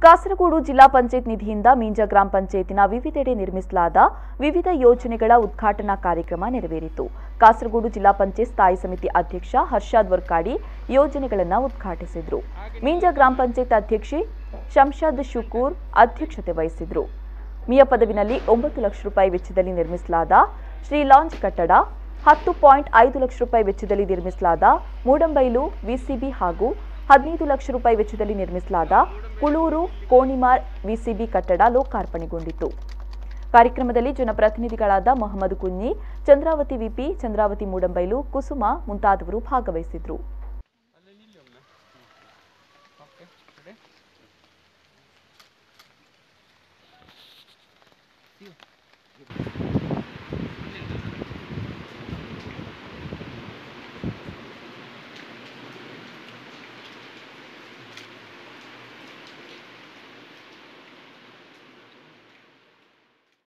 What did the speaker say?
ಕಾಸರಗೋಡು ಜಿಲ್ಲಾ ಪಂಚಾಯತ್ ನಿಧಿಯಿಂದ ಮೀಂಜ ಗ್ರಾಮ ಪಂಚಾಯತಿನ ವಿವಿಧೆಡೆ ನಿರ್ಮಿಸಲಾದ ವಿವಿಧ ಯೋಜನೆಗಳ ಉದ್ಘಾಟನಾ ಕಾರ್ಯಕ್ರಮ ನೆರವೇರಿತು ಕಾಸರಗೋಡು ಜಿಲ್ಲಾ ಪಂಚಾಯತ್ ಸ್ಥಾಯಿ ಸಮಿತಿ ಅಧ್ಯಕ್ಷ ಹರ್ಷಾದ್ ವರ್ಕಾಡಿ ಯೋಜನೆಗಳನ್ನು ಉದ್ಘಾಟಿಸಿದರು ಮೀಂಜ ಗ್ರಾಮ ಪಂಚಾಯತ್ ಅಧ್ಯಕ್ಷೆ ಶಂಷಾದ್ ಶುಕೂರ್ ಅಧ್ಯಕ್ಷತೆ ವಹಿಸಿದ್ರು ಮಿಯ ಪದವಿನಲ್ಲಿ ಒಂಬತ್ತು ಲಕ್ಷ ರೂಪಾಯಿ ವೆಚ್ಚದಲ್ಲಿ ನಿರ್ಮಿಸಲಾದ ಶ್ರೀ ಲಾಂಜ್ ಕಟ್ಟಡ ಹತ್ತು ಪಾಯಿಂಟ್ ಐದು ಲಕ್ಷ ರೂಪಾಯಿ ವೆಚ್ಚದಲ್ಲಿ ನಿರ್ಮಿಸಲಾದ ಮೂಡಂಬೈಲು ವಿಸಿಬಿ ಹಾಗೂ ಹದಿನೈದು ಲಕ್ಷ ರೂಪಾಯಿ ವೆಚ್ಚದಲ್ಲಿ ನಿರ್ಮಿಸಲಾದ ಕುಳೂರು ಕೋಣಿಮಾರ್ ವಿಸಿಬಿ ಕಟ್ಟಡ ಲೋಕಾರ್ಪಣೆಗೊಂಡಿತು ಕಾರ್ಯಕ್ರಮದಲ್ಲಿ ಜನಪ್ರತಿನಿಧಿಗಳಾದ ಮೊಹಮ್ಮದ್ ಕುഞ്ഞി ಚಂದ್ರಾವತಿ ವಿಪಿ ಚಂದ್ರಾವತಿ ಮೂಡಂಬೈಲು ಕುಸುಮ ಮುಂತಾದವರು ಭಾಗವಹಿಸಿದ್ರು